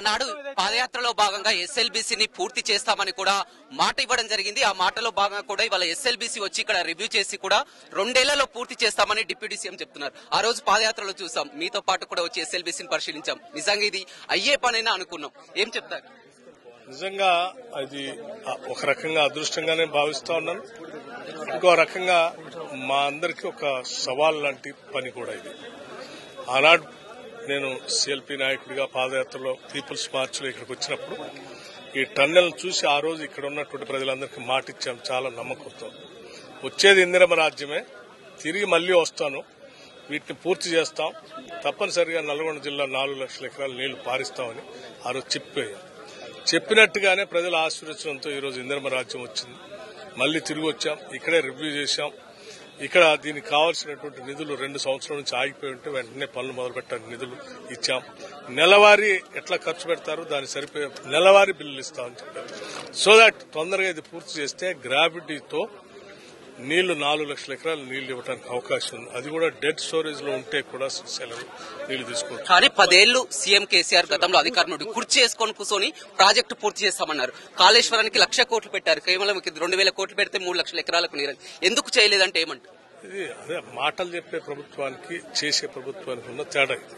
ఆనాడు పాదయాత్రలో భాగంగా ఎస్ఎల్బిసిని పూర్తి చేస్తామని కూడా మాట ఇవ్వడం జరిగింది ఆ మాటలో భాగంగా కూడా ఇవాళ ఎస్ఎల్బిసి వచ్చి ఇక్కడ రివ్యూ చేసి కూడా రెండేళ్లలో పూర్తి చేస్తామని డిప్యూటీ సీఎం చెప్తున్నారు ఆ రోజు పాదయాత్రలో చూసాం మీతో పాటు కూడా వచ్చి ఎస్ఎల్బిసిని పరిశీలించాం నిజంగా ఇది అయ్యే పనైనా అనుకున్నాం ఏం చెప్తారు నిజంగా అది ఒక రకంగా అదృష్టంగానే భావిస్తా ఉన్నాను ఇంకో రకంగా మా అందరికీ ఒక సవాల్ లాంటి పని కూడా ఇది ఆనాడు నేను సిఎల్పి నాయకుడిగా పాదయాత్రలో పీపుల్స్ మార్చ్లో ఇక్కడికి వచ్చినప్పుడు ఈ టన్నెల్ చూసి ఆ రోజు ఇక్కడ ఉన్నటువంటి ప్రజలందరికీ మాట ఇచ్చాం చాలా నమ్మకంతో వచ్చేది ఇందిరమ రాజ్యమే తిరిగి మళ్లీ వస్తాను వీటిని పూర్తి చేస్తాం తప్పనిసరిగా నల్గొండ జిల్లా నాలుగు లక్షల ఎకరాలు నీళ్లు పారిస్తామని ఆ రోజు చెప్పాను చెప్పినట్టుగానే ప్రజల ఆశీర్వచనంతో ఈరోజు ఇందిరమ రాజ్యం వచ్చింది మళ్లీ తిరిగి వచ్చాం ఇక్కడే రివ్యూ చేశాం ఇక్కడ దీనికి కావాల్సినటువంటి నిధులు రెండు సంవత్సరాల నుంచి ఆగిపోయి ఉంటే వెంటనే పనులు మొదలు పెట్టడానికి నిధులు ఇచ్చాం నెలవారీ ఎట్లా ఖర్చు పెడతారో దాని సరిపోయే నెలవారీ బిల్లులు ఇస్తామని చెప్పారు సో దాట్ తొందరగా ఇది పూర్తి చేస్తే గ్రావిటీతో నీళ్లు నాలుగు లక్షల ఎకరాలు నీళ్లు ఇవ్వడానికి అవకాశం ఉంది అది కూడా డెడ్ స్టోరేజ్ లో ఉంటే కూడా సెలవు నీళ్లు తీసుకోవచ్చు కానీ పదేళ్లు సీఎం కేసీఆర్ గతంలో అధికారులు కుర్చీ చేసుకొని కూర్చొని ప్రాజెక్టు పూర్తి చేస్తామన్నారు కాళేశ్వరానికి లక్ష కోట్లు పెట్టారు కేవలం ఇది రెండు వేల కోట్లు పెడితే మూడు లక్షల ఎకరాలకు నీరు ఎందుకు చేయలేదంటే ఏమంటారు ఇది అదే మాటలు చెప్పే ప్రభుత్వానికి చేసే ప్రభుత్వానికి ఉన్న తేడా ఇది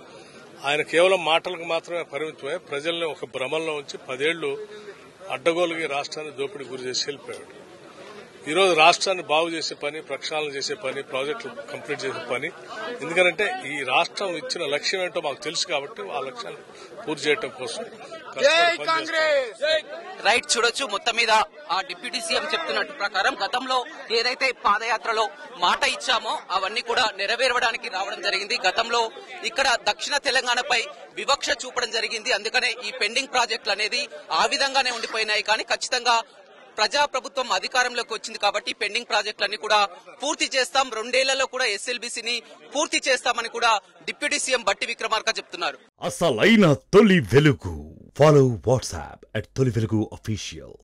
ఆయన కేవలం మాటలకు మాత్రమే పరిమితమై ప్రజల్ని ఒక భ్రమంలో ఉంచి పదేళ్లు అడ్డగోలుగా ఈ రాష్ట్రాన్ని దోపిడీ గురి చేసి వెళ్ళిపోయాడు ఈ రోజు రాష్ట్రాన్ని బాగు చేసే పని ప్రక్షాళన చేసే పని ప్రాజెక్టులు కంప్లీట్ చేసే పని ఎందుకంటే ఈ రాష్ట్రం ఇచ్చిన లక్ష్యం ఏంటో మాకు తెలుసు కాబట్టి ఆ లక్ష్యాన్ని పూర్తి చేయడం కోసం కష్టపడి పనిచేస్తాం. రైట్ చూడొచ్చు మొత్తం మీద ఆ డిప్యూటీ సీఎం చెప్తున్నట్టు ప్రకారం గతంలో ఏదైతే పాదయాత్రలో మాట ఇచ్చామో అవన్నీ కూడా నెరవేరడానికి రావడం జరిగింది గతంలో ఇక్కడ దక్షిణ తెలంగాణపై వివక్ష చూపడం జరిగింది అందుకనే ఈ పెండింగ్ ప్రాజెక్టులు అనేది ఆ విధంగానే ఉండిపోయినాయి కానీ ఖచ్చితంగా ప్రజా ప్రభుత్వం అధికారంలోకి వచ్చింది కాబట్టి పెండింగ్ ప్రాజెక్టులన్నీ కూడా పూర్తి చేస్తాం రెండేళ్లలో కూడా ఎస్ఎల్బిసిని పూర్తి చేస్తామని కూడా డిప్యూటీ సీఎం బట్టి విక్రమార్క చెప్తున్నారు అసలైన తొలి వెలుగు ఫాలో వాట్సాప్ అట్ తొలి వెలుగు అఫీషియల్